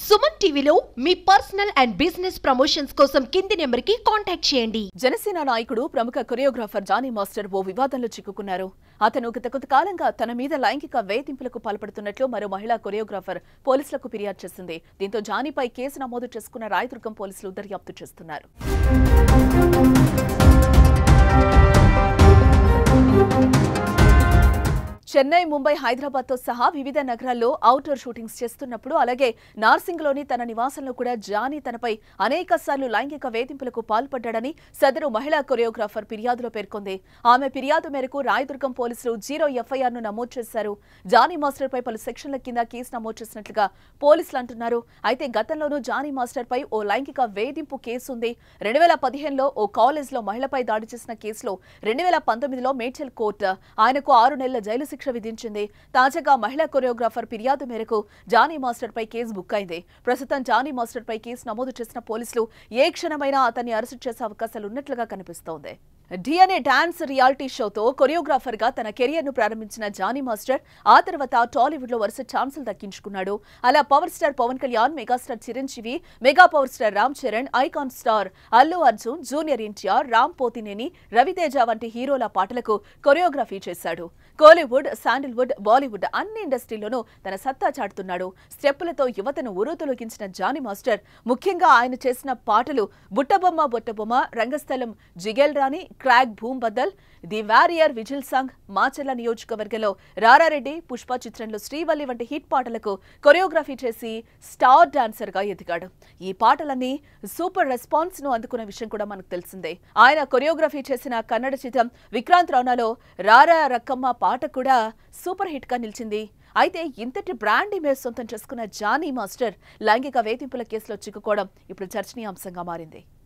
సుమన్ టీవీలో మీ personal and business promotions కోసం కింది నెంబర్కి కాంటాక్ట్ చేయండి జనసేన నాయకుడు ప్రముఖ కొరియోగ్రాఫర్ జానీ మాస్టర్ ఓ వివాదంలో చిక్కుకున్నారు అతను గత కొంతకాలంగా తన మీద లైంగిక వేధింపులకు పాల్పడుతున్నట్లు మరో మహిళా కొరియోగ్రాఫర్ పోలీసులకు ఫిర్యాదు చేసింది దీంతో జానీపై కేసు నమోదు చేసుకున్న రాయదుర్గం పోలీసులు దర్యాప్తు చేస్తున్నారు చెన్నై ముంబై హైదరాబాద్ తో సహా వివిధ నగరాల్లో అవుట్డోర్ షూటింగ్స్ చేస్తున్నప్పుడు అలాగే నార్సింగ్లోని తన నివాసంలో కూడా జానీ తనపై అనేక సార్లు లైంగిక వేధింపులకు పాల్పడ్డాడని సదరు మహిళా కొరియోగ్రాఫర్ ఫిర్యాదులో పేర్కొంది ఆమె ఫిర్యాదు మేరకు రాయదుర్గం పోలీసులు జీరో ఎఫ్ఐఆర్ ను నమోదు చేశారు జానీ మాస్టర్ పై పలు సెక్షన్ల కింద కేసు నమోదు చేసినట్లుగా పోలీసులు అంటున్నారు అయితే గతంలోనూ జానీ మాస్టర్ పై ఓ లైంగిక వేధింపు కేసు ఉంది రెండు వేల పదిహేనులో ఓ కాలేజ్లో మహిళపై దాడి చేసిన కేసులో రెండు వేల పంతొమ్మిదిలో మేడ్చల్ కోర్టు ఆయనకు ఆరు నెలల జైలు శిక్ష విధించింది తాజాగా మహిళా కొరియోగ్రాఫర్ ఫిర్యాదు మేరకు జానీ మాస్టర్ పై కేసు బుక్ అయింది ప్రస్తుతం జానీ మాస్టర్ పై కేసు నమోదు చేసిన పోలీసులు ఏ క్షణమైనా అతన్ని అరెస్టు చేసే అవకాశాలు ఉన్నట్లుగా కనిపిస్తోంది డిఎన్ఏ డాన్స్ రియాలిటీ షోతో కొరియోగ్రాఫర్ గా తన కెరియర్ ను ప్రారంభించిన జానీ మాస్టర్ ఆ తర్వాత టాలీవుడ్ లో వరుస ఛాన్సులు దక్కించుకున్నాడు అలా power star Pawan Kalyan megastar Chiranjeevi mega power star Ram Charan icon star Allu Arjun junior NTR Ram Pothineni Raviteja వంటి హీరోల పాటలకు కొరియోగ్రఫీ చేశాడు కోలీవుడ్ శాండిల్వుడ్ బాలీవుడ్ అన్ని ఇండస్ట్రీలోనూ తన సత్తా చాటుతున్నాడు స్టెప్పులతో యువతను ఉరుతొలగించిన జానీ మాస్టర్ ముఖ్యంగా ఆయన చేసిన పాటలు Buttabomma Buttabomma Rangasthalam Jigelu Rani Krack Bhoom Baddhal the warrior whistle song Macherla నియోజకవర్గంలో రారారెడ్డి పుష్ప చిత్రంలో శ్రీవల్లి వంటి హిట్ పాటలకు కొరియోగ్రఫీ చేసి స్టార్ డాన్సర్ గా ఎదిగాడు ఈ పాటలన్నీ సూపర్ రెస్పాన్స్ ను అందుకున్న విషయం కూడా మనకు తెలిసిందే ఆయన కొరియోగ్రఫీ చేసిన కన్నడ చిత్రం విక్రాంత్ రౌనాలో రారా రక్కమ్మ పాట కూడా సూపర్ హిట్ గా నిలిచింది అయితే ఇంతటి బ్రాండ్ ఇమేజ్ సొంతం చేసుకున్న జానీ మాస్టర్ లైంగిక వేధింపుల కేసులో చిక్కుకోవడం ఇప్పుడు చర్చనీయాంశంగా మారింది